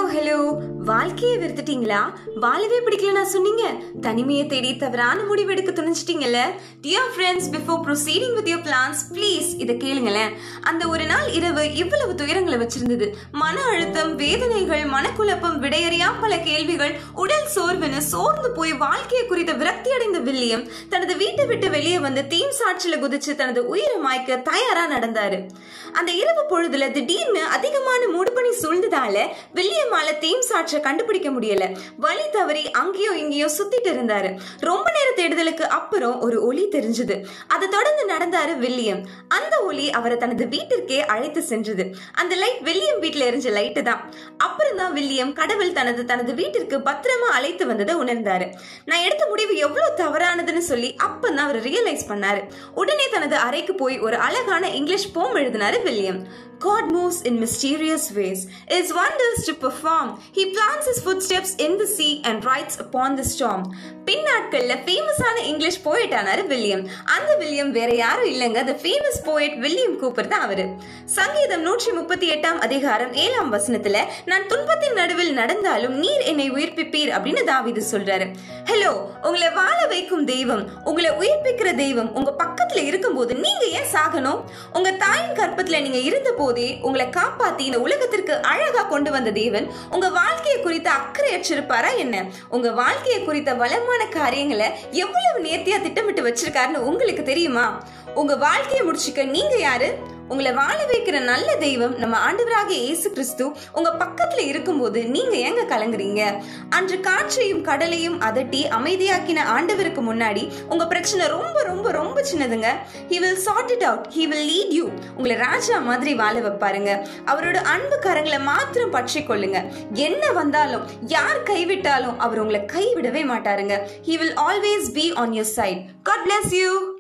Hello வாழ்க்கையை வெறுத்துட்டீங்களா வாழவே பிடிக்கலனா சொன்னீங்க தனிமையை தேடி தவறான முடிவெடுக்க துணிச்சிட்டீங்கல்ல dear friends before proceeding with your plans please இதை கேளுங்களேன் அந்த ஒரு நாள் இரவு இவ்வளவு துயரங்களை வச்சிருந்தது மன அழுத்தம் வேதனைகள் மனக்குழப்பம் விடையறியா பல கேள்விகள் உடல் சோர்வுன்னு சோர்ந்து போய் வாழ்க்கையை குறித்த விரக்தி அடைந்த வில்லியம் தனது வீட்டை விட்டு வெளியே வந்து தீம் சாட்சியில குதிச்சு தனது உயிரை மாய்க்க தயாரா நடந்தாரு அந்த இரவு பொழுதுல திடீர்னு அதிகமான மூடுபனி சூழ்ந்ததால வில்லியமால தீம் சாட்சியை கண்டுபிடிக்க முடியல வழி தவறி அங்கேயோ இங்கேயோ சுத்திட்டு இருந்தாரு ரொம்ப நேர தேடுதலுக்கு அப்புறம் ஒரு ஒளி தெரிஞ்சது அதை தொடர்ந்து நடந்தாரு வில்லியம் அந்த ஒளி அவரை தனது வீட்டிற்கே அழைத்து சென்றது அந்த லைட் வில்லியம் வீட்டுல எரிஞ்ச லைட்டு தான் அப்புறம் தான் வில்லியம் கடவுள் தனது தனது வீட்டிற்கு பத்திரமா அழைத்து வந்ததை உணர்ந்தாரு நான் எடுத்த முடிவு எவ்வளவு தவறானதுன்னு சொல்லி அப்பதான் அவர் ரியலைஸ் பண்ணாரு உடனே தனது அறைக்கு போய் ஒரு அழகான இங்கிலீஷ் போம் எழுதினாரு William God moves in mysterious ways, is wonders to perform. He plants his footsteps in the sea and rides upon the storm. பின்னாட்கள்ல ஃபேமஸான இங்கிலீஷ் போயட் ஆனாரு வில்லியம் அந்த வில்லியம் வேற யாரும் இல்லைங்க the famous poet William Cowper தான் அவரு சங்கீதம் நூற்றி முப்பத்தி எட்டாம் அதிகாரம் ஏழாம் வசனத்துல நான் துன்பத்தின் நடுவில் நடந்தாலும் நீர் என்னை உயிர்ப்பிப்பீர் அப்படின்னு தாவிது சொல்றாரு ஹலோ உங்களை வாழ வைக்கும் தெய்வம் உங்களை உயிர்ப்பிக்கிற தெய்வம் உங்க பக்கத்துல இருக்கும்போது நீங்க ஏன் சாகணும் உங்க தாயின் கற்பத்துல நீங்க இருந்த போதே உங்களை காப்பாத்தி இந்த உலகத்திற்கு அழகா கொண்டு வந்த தேவன் உங்க வாழ்க்கையை குறித்த அக்கறையற்றிருப்பாரா என்ன உங்க வாழ்க்கையை குறித்த வளமான காரியங்களை எவ்வளவு நேர்த்தியா திட்டமிட்டு வச்சிருக்காருன்னு உங்களுக்கு தெரியுமா உங்க வாழ்க்கையை முடிச்சுக்க நீங்க யாரு உங்களை வாழ வைக்கிற நல்ல தெய்வம் நம்ம ஆண்டவராகிய இயேசு கிறிஸ்து உங்க பக்கத்துல இருக்கும்போது நீங்க ஏங்க கலங்குறீங்க அன்று காற்றையும் கடலையும் அதட்டி அமைதியாக்கின ஆண்டவருக்கு முன்னாடி உங்க பிரச்சனை ரொம்ப ரொம்ப ரொம்ப சின்னதுங்க he will sort it out he will lead you உங்களை ராஜா மாதிரி வாழ வைப்பாருங்க அவரோட அன்பு கரங்களை மாத்திரம் பற்றி கொள்ளுங்க என்ன வந்தாலும் யார் கைவிட்டாலும் அவர் உங்களை கைவிடவே மாட்டாருங்க he will always be on your side god bless you